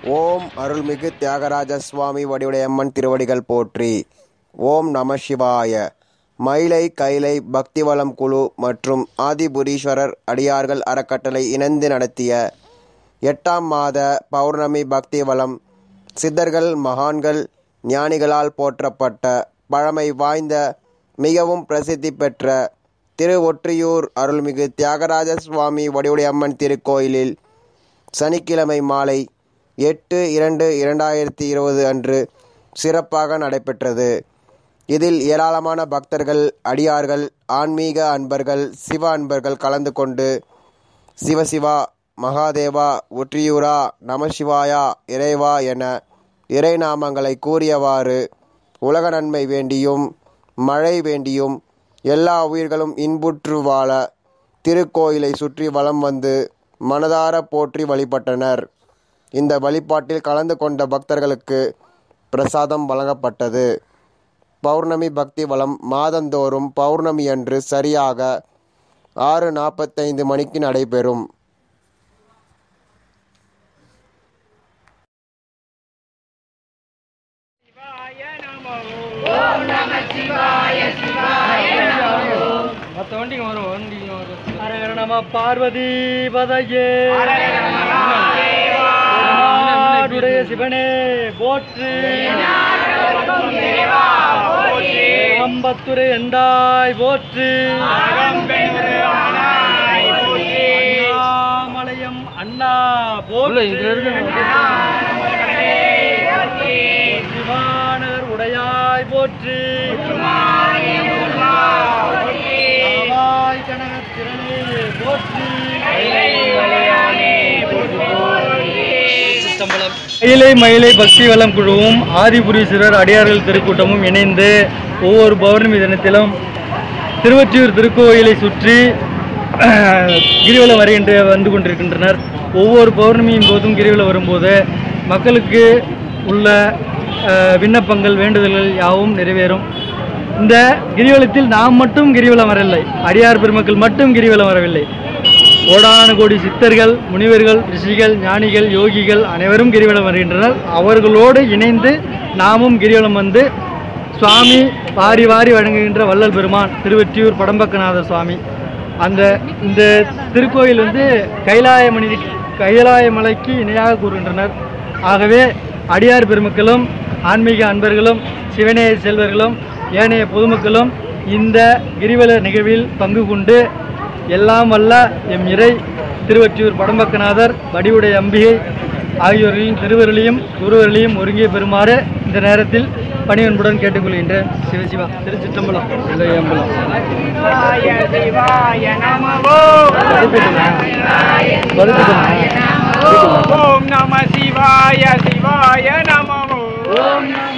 ஓம் அருள்மிகு தியாகராஜ சுவாமி வடிவுடையம்மன் திருவடிகள் போற்றி ஓம் நம சிவாய மயிலை கைலை பக்திவளம் குழு மற்றும் ஆதிபுரீஸ்வரர் அடியார்கள் அறக்கட்டளை இணைந்து நடத்திய எட்டாம் மாத பௌர்ணமி பக்தி வளம் சித்தர்கள் மகான்கள் ஞானிகளால் போற்றப்பட்ட பழமை வாய்ந்த மிகவும் பிரசித்தி பெற்ற திருவொற்றியூர் அருள்மிகு தியாகராஜ சுவாமி வடிவுடையம்மன் திருக்கோயிலில் சனிக்கிழமை மாலை எட்டு இரண்டு இரண்டாயிரத்தி இருபது அன்று சிறப்பாக நடைபெற்றது இதில் ஏராளமான பக்தர்கள் அடியார்கள் ஆன்மீக அன்பர்கள் சிவ அன்பர்கள் கலந்து கொண்டு சிவசிவா மகாதேவா ஒற்றியூரா நமசிவாயா இறைவா என இறைநாமங்களை கூறியவாறு உலக நன்மை வேண்டியும் மழை வேண்டியும் எல்லா உயிர்களும் இன்புற்று வாழ திருக்கோயிலை சுற்றி வலம் வந்து மனதார போற்றி வழிபட்டனர் இந்த வழிபாட்டில் கலந்து கொண்ட பக்தர்களுக்கு பிரசாதம் வழங்கப்பட்டது பௌர்ணமி பக்தி வளம் மாதந்தோறும் பௌர்ணமி அன்று சரியாக ஆறு நாற்பத்தைந்து மணிக்கு நடைபெறும் மற்ற வண்டிங்க வரும் வண்டிங்க வரும் அரகர நம பார்வதி பதையே நாடுடைய சிவனே போற்று அம்பத்துரை எந்தாய் போற்று அண்ணாமலையம் அண்ணா போற்று சிவானகர் உடையாய் போற்று ஆவாய் கனகத் திரளே போற்றி மயிலை மயிலை பக்தி வளம் குழுவும் ஆதிபுரீஸ்வரர் அடியார்கள் திருக்கூட்டமும் இணைந்து ஒவ்வொரு பௌர்ணமி தினத்திலும் திருவொற்றியூர் திருக்கோயிலை சுற்றி கிரிவலம் வருகின்ற வந்து கொண்டிருக்கின்றனர் ஒவ்வொரு பௌர்ணமியின் போதும் கிரிவலம் வரும்போது மக்களுக்கு உள்ள அஹ், விண்ணப்பங்கள் வேண்டுதல்கள் யாவும் நிறைவேறும் இந்த கிரிவலத்தில் நாம் மட்டும் கிரிவலம் வரவில்லை அடியார் பெருமக்கள் மட்டும் கிரிவலம் வரவில்லை கோடான கோடி சித்தர்கள் முனிவர்கள் ரிஷிகள் ஞானிகள் யோகிகள் அனைவரும் கிரிவலம் வருகின்றனர் அவர்களோடு இணைந்து நாமும் கிரிவலம் வந்து சுவாமி வாரி வாரி வழங்குகின்ற வள்ளல் பெருமான் திருவெற்றியூர் படம்பக்கநாத சுவாமி அந்த இந்த திருக்கோயில் வந்து கைலாயமணி கைலாயமலைக்கு இணையாக கூறுகின்றனர் ஆகவே அடியார் பெருமக்களும் ஆன்மீக அன்பர்களும் சிவநேய செல்வர்களும் ஏனைய பொதுமக்களும் இந்த கிரிவல நிகழ்வில் பங்கு கொண்டு எல்லாம் வல்ல எம் இறை திருவற்றியூர் படம்பக்கநாதர் வடிவுடைய அம்பிகை ஆகியோர்களின் திருவருளையும் குருவர்களையும் ஒருங்கே பெறுமாறு இந்த நேரத்தில் பணிவன்புடன் கேட்டுக்கொள்கின்றேன் சிவசிவா திருச்சிற்றம்பலம் இல்லையம்பலம் ஓம் நம சிவாய சிவாய நமோ ஓம் நம